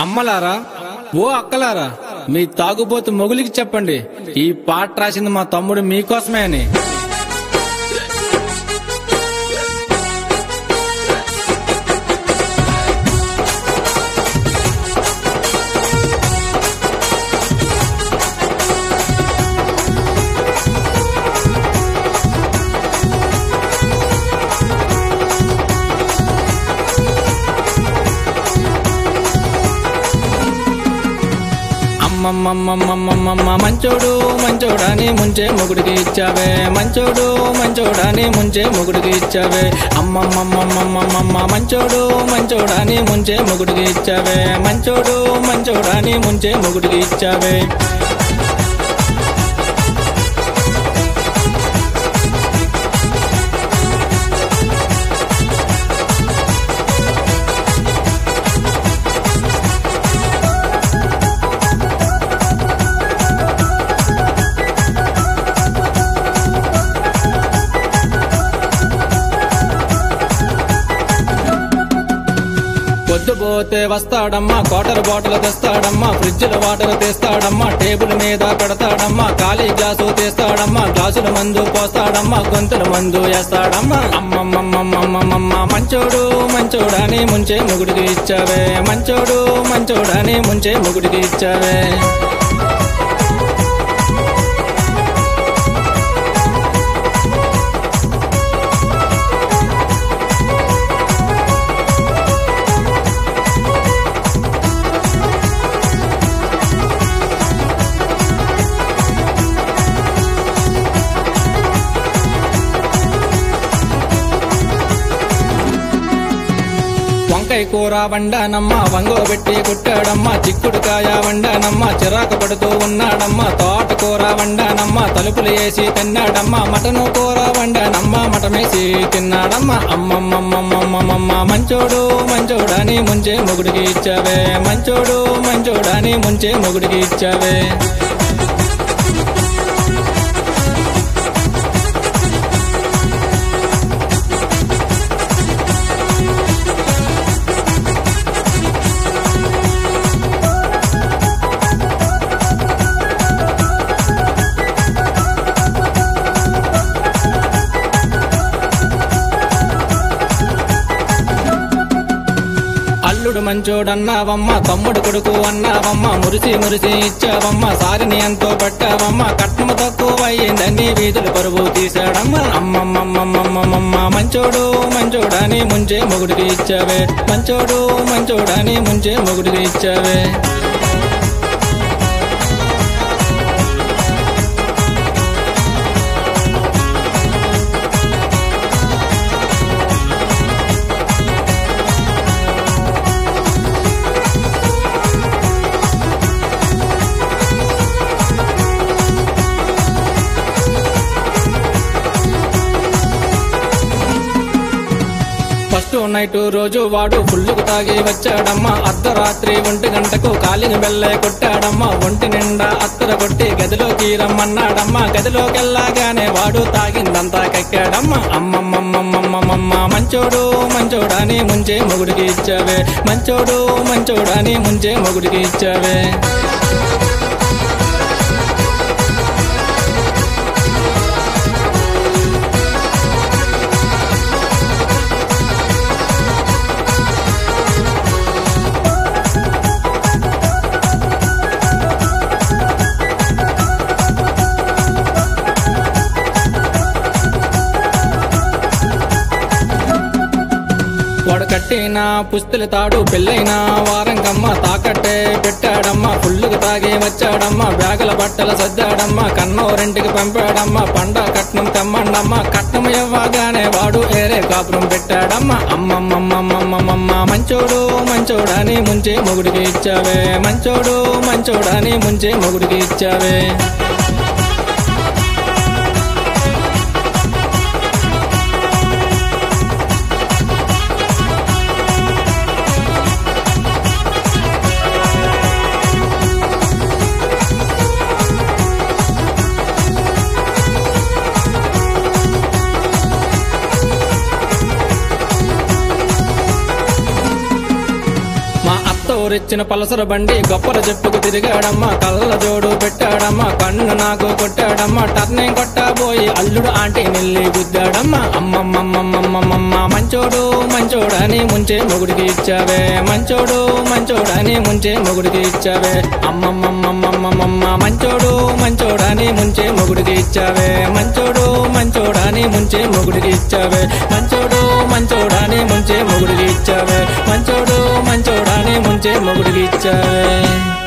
అమ్మలారా ఓ అక్కలారా మీ తాగుబోతు మొగులికి చెప్పండి ఈ పాట రాసింది మా తమ్ముడు మీకోసమే అని అమ్మమ్మమ్మమ్మమ్మమ్మ మంచోడు మంచోడాని ముంచే మొగుడికి ఇచ్చావే మంచోడు మంచోడాని ముంచే మొగుడికి ఇచ్చావే అమ్మమ్మమ్మమ్మమ్మమ్మ మంచోడు మంచోడాని ముంచే మొగుడికి ఇచ్చావే మంచోడు మంచోడాని ముంచే మొగుడికి ఇచ్చావే పొద్దుపోతే వస్తాడమ్మా క్వార్టర్ బాటిల్ తెస్తాడమ్మా ఫ్రిడ్జ్ లో వాటర్ తెస్తాడమ్మా టేబుల్ మీద పెడతాడమ్మా ఖాళీ గ్లాసు తెస్తాడమ్మా గ్లాసుల మందు పోస్తాడమ్మా గొంతుల మందు వేస్తాడమ్మా అమ్మమ్మమ్మమ్మమ్మమ్మ మంచోడు మంచోడని ముంచే మొగుడికి ఇచ్చావే మంచోడు మంచోడని ముంచే మొగుడికి ఇచ్చావే వంకాయ కూర వండానమ్మా వంగో పెట్టి కుట్టాడమ్మా చిక్కుడుకాయ వండానమ్మా చిరాకు పడుతూ ఉన్నాడమ్మా తోటకూర వండానమ్మా తలుపులు వేసి తిన్నాడమ్మా మటను కూర వండానమ్మా మటమేసి తిన్నాడమ్మా అమ్మమ్మమ్మమ్మమ్మమ్మ మంచోడు మంచోడని ముంచే మొగుడికి ఇచ్చావే మంచోడు మంచోడని ముంచే మొగుడికి ఇచ్చావే అల్లుడు మంచోడన్నావమ్మ తమ్ముడు కొడుకు అన్నావమ్మ మురిసి మురిసి ఇచ్చావమ్మ సారిని ఎంతో పట్టావమ్మ కట్నము తక్కువ అయ్యిందని వీధులు పరువు తీశాడమ్మ అమ్మమ్మమ్మమ్మమ్మమ్మ మంచోడు మంచోడని ముంచే మొగుడికి ఇచ్చావే మంచోడు మంచోడని ముంచే మొగుడికి ఇచ్చావే ఫస్ట్ నైట్ రోజు వాడు ఫుల్లుకు తాగి వచ్చాడమ్మా అర్ధరాత్రి ఒంటి గంటకు కాలిని బెల్లే కొట్టాడమ్మా ఒంటి నిండా అత్తర కొట్టి గదిలోకి రమ్మన్నాడమ్మా గదిలోకి వెళ్ళగానే వాడు తాగిందంతా కక్కాడమ్మా అమ్మమ్మమ్మమ్మమ్మమ్మ మంచోడు మంచోడని ముంచే మొగుడికి ఇచ్చావే మంచోడు మంచోడని ముంచే మొగుడికి ఇచ్చావే వాడు కట్టిన పుస్తులు తాడు పెళ్ళైన వారంకమ్మ తాకట్టే పెట్టాడమ్మా ఫుల్లుకు తాగి వచ్చాడమ్మా బ్యాగుల బట్టల సర్దాడమ్మా కన్నో రెంటికి పంపాడమ్మా పండ కట్నం తెమ్మండమ్మా కట్నం ఇవ్వగానే వాడు ఏరే కాపురం పెట్టాడమ్మా అమ్మమ్మమ్మమ్మమ్మమ్మ మంచోడు మంచోడని ముంచే మొగుడికి ఇచ్చావే మంచోడు మంచోడని ముంచే మొగుడికి ఇచ్చావే జోరిచ్చిన పలసర బండి గొప్పల చెప్పుకు తిరిగాడమ్మా కళ్ళ జోడు పెట్టాడమ్మా కన్ను నాకు కొట్టాడమ్మా టర్నింగ్ కొట్టబోయి అల్లుడు ఆంటీ నిల్లి గుద్దాడమ్మా అమ్మమ్మమ్మమ్మమ్మమ్మ మంచోడు మంచోడని ముంచే మొగుడికి ఇచ్చావే మంచోడు మంచోడని ముంచే మొగుడికి ఇచ్చావే అమ్మమ్మమ్మమ్మమ్మమ్మ మంచోడు మంచోడని ముంచే మొగుడికి ఇచ్చావే మంచోడు మంచోడని ముంచే మొగుడికి ఇచ్చావే మంచోడు మంచోడని ముంచే మొగుడికి ఇచ్చావే మంచోడు మంచోడని ముంచే మొగుడికి ఇచ్చావే